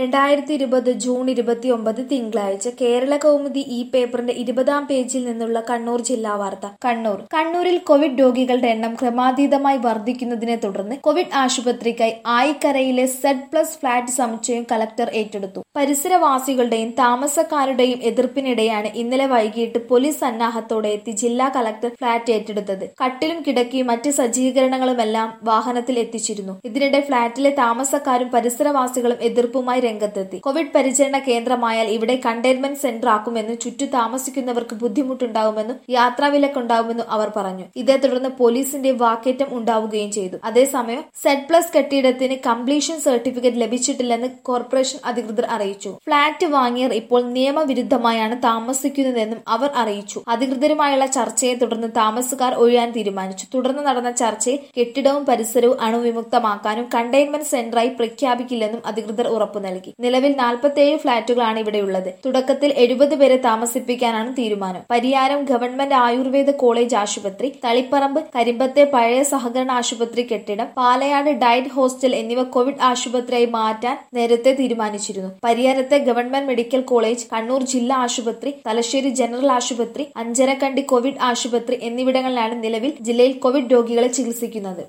രണ്ടായിരത്തി ഇരുപത് ജൂൺ ഇരുപത്തിയൊമ്പത് തിങ്കളാഴ്ച കേരള കൗമുദി ഈ പേപ്പറിന്റെ ഇരുപതാം പേജിൽ നിന്നുള്ള കണ്ണൂർ ജില്ലാ വാർത്ത കണ്ണൂർ കണ്ണൂരിൽ കോവിഡ് രോഗികളുടെ എണ്ണം ക്രമാതീതമായി വർദ്ധിക്കുന്നതിനെ തുടർന്ന് കോവിഡ് ആശുപത്രിക്കായി ആയിക്കരയിലെ സെഡ് പ്ലസ് ഫ്ളാറ്റ് സമുച്ചയം കളക്ടർ ഏറ്റെടുത്തു പരിസരവാസികളുടെയും താമസക്കാരുടെയും എതിർപ്പിനിടെയാണ് ഇന്നലെ വൈകിട്ട് പോലീസ് സന്നാഹത്തോടെ എത്തി ജില്ലാ കളക്ടർ ഫ്ളാറ്റ് ഏറ്റെടുത്തത് കട്ടിലും കിടക്കയും മറ്റ് സജ്ജീകരണങ്ങളുമെല്ലാം വാഹനത്തിൽ എത്തിച്ചിരുന്നു ഇതിനിടെ ഫ്ളാറ്റിലെ താമസക്കാരും പരിസരവാസികളും എതിർപ്പുമായി രംഗത്തെത്തി കോവിഡ് പരിചരണ കേന്ദ്രമായാൽ ഇവിടെ കണ്ടെയ്ൻമെന്റ് സെന്റർ ആക്കുമെന്നും ചുറ്റു താമസിക്കുന്നവർക്ക് ബുദ്ധിമുട്ടുണ്ടാകുമെന്നും യാത്രാവിലക്കുണ്ടാകുമെന്നും അവർ പറഞ്ഞു ഇതേ തുടർന്ന് പോലീസിന്റെ വാക്കേറ്റം ഉണ്ടാവുകയും ചെയ്തു അതേസമയം സെഡ് പ്ലസ് കെട്ടിടത്തിന് കംപ്ലീഷൻ സർട്ടിഫിക്കറ്റ് ലഭിച്ചിട്ടില്ലെന്ന് കോർപ്പറേഷൻ അധികൃതർ അറിയിച്ചു ഫ്ളാറ്റ് വാങ്ങിയർ ഇപ്പോൾ നിയമവിരുദ്ധമായാണ് താമസിക്കുന്നതെന്നും അവർ അറിയിച്ചു അധികൃതരുമായുള്ള ചർച്ചയെ തുടർന്ന് താമസക്കാർ ഒഴിയാൻ തീരുമാനിച്ചു തുടർന്ന് നടന്ന ചർച്ചയിൽ കെട്ടിടവും പരിസരവും അണുവിമുക്തമാക്കാനും കണ്ടെയ്ൻമെന്റ് സെന്ററായി പ്രഖ്യാപിക്കില്ലെന്നും അധികൃതർ ഉറപ്പു നൽകി നിലവിൽ നാൽപ്പത്തിയേഴ് ഫ്ളാറ്റുകളാണ് ഇവിടെയുള്ളത് തുടക്കത്തിൽ എഴുപത് പേരെ താമസിപ്പിക്കാനാണ് തീരുമാനം പരിയാരം ഗവൺമെന്റ് ആയുർവേദ കോളേജ് ആശുപത്രി തളിപ്പറമ്പ് കരിമ്പത്തെ പഴയ സഹകരണ ആശുപത്രി കെട്ടിടം പാലയാട് ഡയറ്റ് ഹോസ്റ്റൽ എന്നിവ കോവിഡ് ആശുപത്രിയായി മാറ്റാൻ നേരത്തെ തീരുമാനിച്ചിരുന്നു പരിയാരത്തെ ഗവൺമെന്റ് മെഡിക്കൽ കോളേജ് കണ്ണൂർ ജില്ലാ ആശുപത്രി തലശ്ശേരി ജനറൽ ആശുപത്രി അഞ്ചരക്കണ്ടി കോവിഡ് ആശുപത്രി എന്നിവിടങ്ങളിലാണ് നിലവിൽ ജില്ലയിൽ കോവിഡ് രോഗികളെ ചികിത്സിക്കുന്നത്